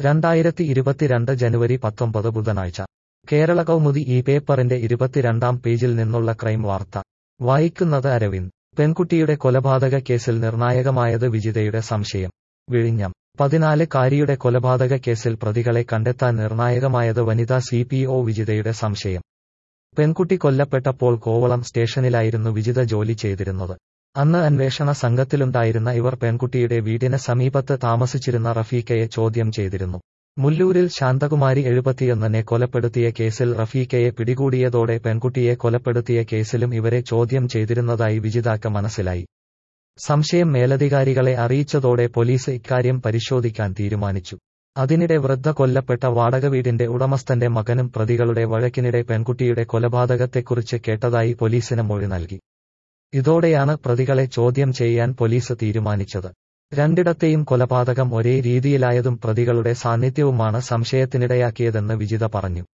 രണ്ടായിരത്തി ഇരുപത്തിരണ്ട് ജനുവരി പത്തൊമ്പത് ബുധനാഴ്ച കേരള കൗമുദി ഈ പേപ്പറിന്റെ ഇരുപത്തിരണ്ടാം പേജിൽ നിന്നുള്ള ക്രൈം വാർത്ത വായിക്കുന്നത് അരവിന്ദ് പെൺകുട്ടിയുടെ കൊലപാതക കേസിൽ നിർണായകമായത് വിജിതയുടെ സംശയം വിഴിഞ്ഞം പതിനാല് കാരിയുടെ കൊലപാതക കേസിൽ പ്രതികളെ കണ്ടെത്താൻ നിർണായകമായത് വനിതാ സി പി ഒ വിജിതയുടെ സംശയം പെൺകുട്ടി കൊല്ലപ്പെട്ടപ്പോൾ കോവളം സ്റ്റേഷനിലായിരുന്നു വിജിത ജോലി ചെയ്തിരുന്നത് അന്ന് അന്വേഷണ സംഘത്തിലുണ്ടായിരുന്ന ഇവർ പെൺകുട്ടിയുടെ വീടിന് സമീപത്ത് താമസിച്ചിരുന്ന റഫീഖയെ ചോദ്യം ചെയ്തിരുന്നു മുല്ലൂരിൽ ശാന്തകുമാരി എഴുപത്തിയൊന്നിനെ കൊലപ്പെടുത്തിയ കേസിൽ റഫീഖയെ പിടികൂടിയതോടെ പെൺകുട്ടിയെ കൊലപ്പെടുത്തിയ കേസിലും ഇവരെ ചോദ്യം ചെയ്തിരുന്നതായി വിജിതാക്ക് മനസ്സിലായി സംശയം മേലധികാരികളെ അറിയിച്ചതോടെ പോലീസ് ഇക്കാര്യം പരിശോധിക്കാൻ തീരുമാനിച്ചു അതിനിടെ വൃദ്ധ കൊല്ലപ്പെട്ട വാടക വീടിന്റെ ഉടമസ്ഥന്റെ മകനും പ്രതികളുടെ വഴക്കിനിടെ പെൺകുട്ടിയുടെ കൊലപാതകത്തെക്കുറിച്ച് കേട്ടതായി പോലീസിന് മൊഴി നൽകി ഇതോടെയാണ് പ്രതികളെ ചോദ്യം ചെയ്യാൻ പോലീസ് തീരുമാനിച്ചത് രണ്ടിടത്തെയും കൊലപാതകം ഒരേ രീതിയിലായതും പ്രതികളുടെ സാന്നിധ്യവുമാണ് സംശയത്തിനിടയാക്കിയതെന്ന് വിജിത പറഞ്ഞു